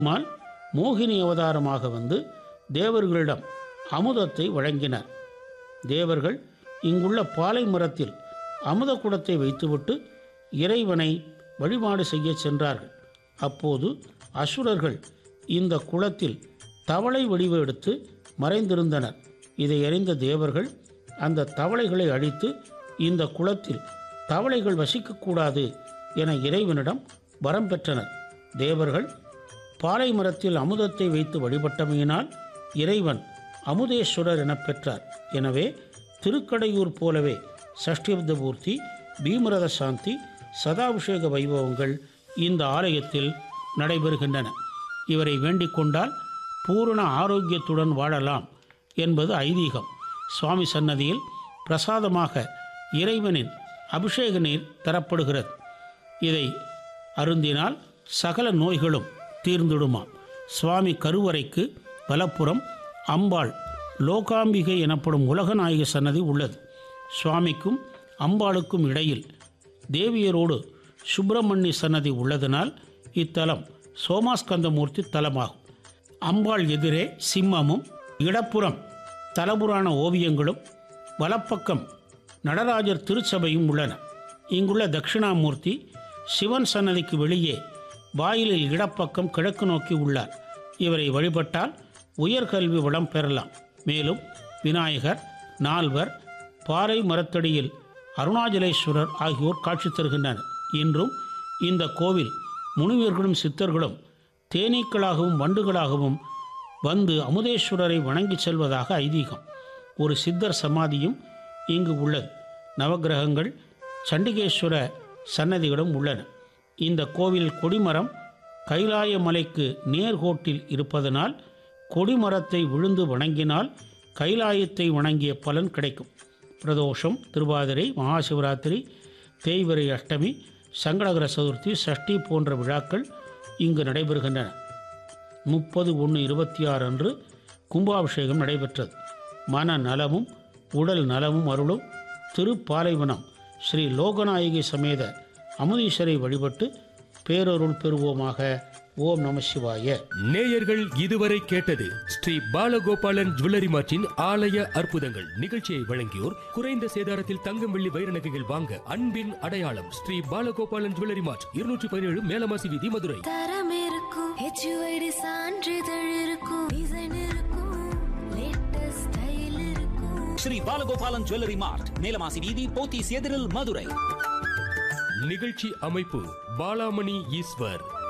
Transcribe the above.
பெருமாள் மோகினி அவதாரமாக வந்து தேவர்களிடம் அமுதத்தை வழங்கினார் தேவர்கள் இங்குள்ள பாலை மரத்தில் அமுத குடத்தை வைத்துவிட்டு இறைவனை வழிபாடு செய்யச் சென்றார்கள் அப்போது அசுரர்கள் இந்த குளத்தில் தவளை வடிவு எடுத்து மறைந்திருந்தனர் இதை அறிந்த தேவர்கள் அந்த தவளைகளை அழித்து இந்த குளத்தில் தவளைகள் வசிக்கக்கூடாது என இறைவனிடம் வரம் பெற்றனர் தேவர்கள் பாலை மரத்தில் அமுதத்தை வைத்து வழிபட்டமையினால் இறைவன் அமுதேஸ்வரர் எனப் பெற்றார் எனவே திருக்கடையூர் போலவே சஷ்டியப்த பூர்த்தி பீமரத சாந்தி சதாபிஷேக வைபவங்கள் இந்த ஆலயத்தில் நடைபெறுகின்றன இவரை வேண்டிக் கொண்டால் பூரண ஆரோக்கியத்துடன் வாழலாம் என்பது ஐதீகம் சுவாமி சன்னதியில் பிரசாதமாக இறைவனின் அபிஷேக நீர் தரப்படுகிறது இதை அருந்தினால் சகல நோய்களும் தீர்ந்திடுமாம் சுவாமி கருவறைக்கு வலப்புறம் அம்பாள் லோகாம்பிகை எனப்படும் உலகநாயக சன்னதி உள்ளது சுவாமிக்கும் அம்பாளுக்கும் இடையில் தேவியரோடு சுப்பிரமணிய சன்னதி உள்ளதனால் இத்தலம் சோமாஸ்கந்தமூர்த்தி தலமாகும் அம்பாள் எதிரே சிம்மமும் இடப்புறம் தலபுராண ஓவியங்களும் வலப்பக்கம் நடராஜர் திருச்சபையும் உள்ளன இங்குள்ள தட்சிணாமூர்த்தி சிவன் சன்னதிக்கு வெளியே வாயிலில் இடப்பக்கம் கிழக்கு நோக்கி உள்ளார் இவரை வழிபட்டால் உயர்கல்வி வளம் பெறலாம் மேலும் விநாயகர் நால்வர் பாறை மரத்தடியில் அருணாச்சலேஸ்வரர் ஆகியோர் காட்சி தருகின்றனர் இன்றும் இந்த கோவில் முனிவர்களும் சித்தர்களும் தேனீக்களாகவும் வண்டுகளாகவும் வந்து அமுதேஸ்வரரை வணங்கி செல்வதாக ஐதீகம் ஒரு சித்தர் சமாதியும் இங்கு உள்ளது நவக்கிரகங்கள் சண்டிகேஸ்வர சன்னதிகளும் உள்ளன இந்த கோவில் கொடிமரம் கைலாய மலைக்கு நேர்கோட்டில் இருப்பதனால் கொடிமரத்தை விழுந்து வணங்கினால் கைலாயத்தை வணங்கிய பலன் கிடைக்கும் பிரதோஷம் திருவாதிரை மகாசிவராத்திரி தேய்வரை அஷ்டமி சங்கடகர சதுர்த்தி சஷ்டி போன்ற விழாக்கள் இங்கு நடைபெறுகின்றன முப்பது ஒன்று இருபத்தி ஆறு அன்று கும்பாபிஷேகம் நடைபெற்றது மன நலமும் உடல் நலமும் அருளும் திருப்பாலைவனம் ஸ்ரீ லோகநாயகி சமேத அமுதீஸ்வரை வழிபட்டு பேரருள் பெறுவோமாக ஓம் நம சிவாய நேயர்கள் இதுவரை கேட்டது ஸ்ரீ பாலகோபாலன் ஜுவல்லரி மார்ட்டின் ஆலய அற்புதங்கள் நிகழ்ச்சியை வழங்கியோர் குறைந்த சேதாரத்தில் தங்கம் வெள்ளி வைர நகைகள் வாங்க அன்பின் அடையாளம் ஸ்ரீ பாலகோபாலன் ஜுவல்லரி மார்ட் இருநூற்றி பதினேழு மேலமாசி வீதி மதுரை தரம் இருக்கும் ஹெச்யூஐடி சான்றிதழ் இருக்கும் டிசைன் இருக்கும் லேட்டஸ்ட் ஸ்டைல் இருக்கும் ஸ்ரீ பாலகோபாலன் ஜுவல்லரி மார்ட் மேலமாசி வீதி போத்தீஸ் எதிரில் மதுரை நிகழ்ச்சி அமைப்பு பாலாமணி ஈஸ்வர்